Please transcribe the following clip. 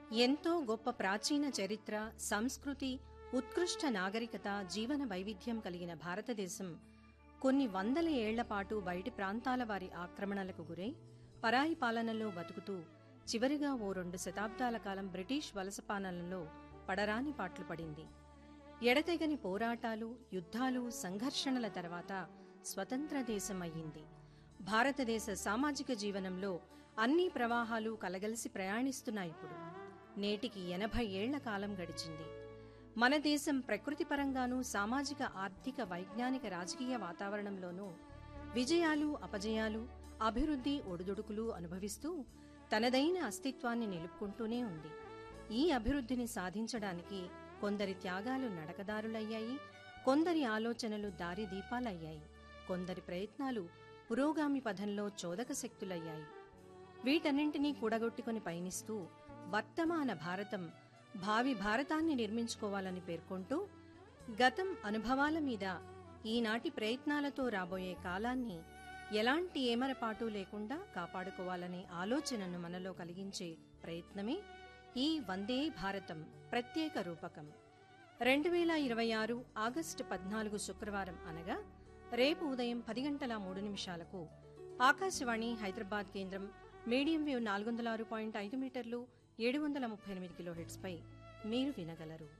ఎంతో గొప్ప ప్రాచీన చరిత్ర సంస్కృతి ఉత్కృష్ట నాగరికత జీవన వైవిధ్యం కలిగిన భారతదేశం కొన్ని వందల ఏళ్ల పాటు బయటి ప్రాంతాల వారి ఆక్రమణలకు గురై పరాయి పాలనలో బతుకుతూ చివరిగా ఓ రెండు శతాబ్దాల కాలం బ్రిటిష్ వలస పాలనలో పడరాని పాట్లు పడింది ఎడతెగని పోరాటాలు యుద్ధాలు సంఘర్షణల తర్వాత స్వతంత్ర దేశం అయ్యింది భారతదేశ సామాజిక జీవనంలో అన్ని ప్రవాహాలు కలగలిసి ప్రయాణిస్తున్నాయి ఇప్పుడు నేటికి ఎనభై ఏళ్ల కాలం గడిచింది మన దేశం ప్రకృతిపరంగానూ సామాజిక ఆర్థిక వైజ్ఞానిక రాజకీయ వాతావరణంలోనూ విజయాలు అపజయాలు అభివృద్ధి ఒడిదుడుకులు అనుభవిస్తూ తనదైన అస్తిత్వాన్ని నిలుపుకుంటూనే ఉంది ఈ అభివృద్ధిని సాధించడానికి కొందరి త్యాగాలు నడకదారులయ్యాయి కొందరి ఆలోచనలు దారిదీపాలయ్యాయి కొందరి ప్రయత్నాలు పురోగామి పథంలో చోదక శక్తులయ్యాయి వీటన్నింటినీ కూడగొట్టుకుని పయనిస్తూ వర్తమాన భారతం భావి భారతాన్ని నిర్మించుకోవాలని పేర్కొంటూ గతం అనుభవాల మీద ఈనాటి ప్రయత్నాలతో రాబోయే కాలాన్ని ఎలాంటి ఏమరపాటు లేకుండా కాపాడుకోవాలనే ఆలోచనను మనలో కలిగించే ప్రయత్నమే ఈ వందే భారతం ప్రత్యేక రూపకం రెండు వేల ఇరవై ఆరు ఆగస్టు పద్నాలుగు శుక్రవారం అనగా రేపు ఉదయం పది గంటల మూడు నిమిషాలకు ఆకాశవాణి హైదరాబాద్ కేంద్రం మీడియం వేవ్ నాలుగు వందల ఆరు పాయింట్ ఐదు మీటర్లు ఏడు వందల ముప్పై ఎనిమిది కిలో పై మీరు వినగలరు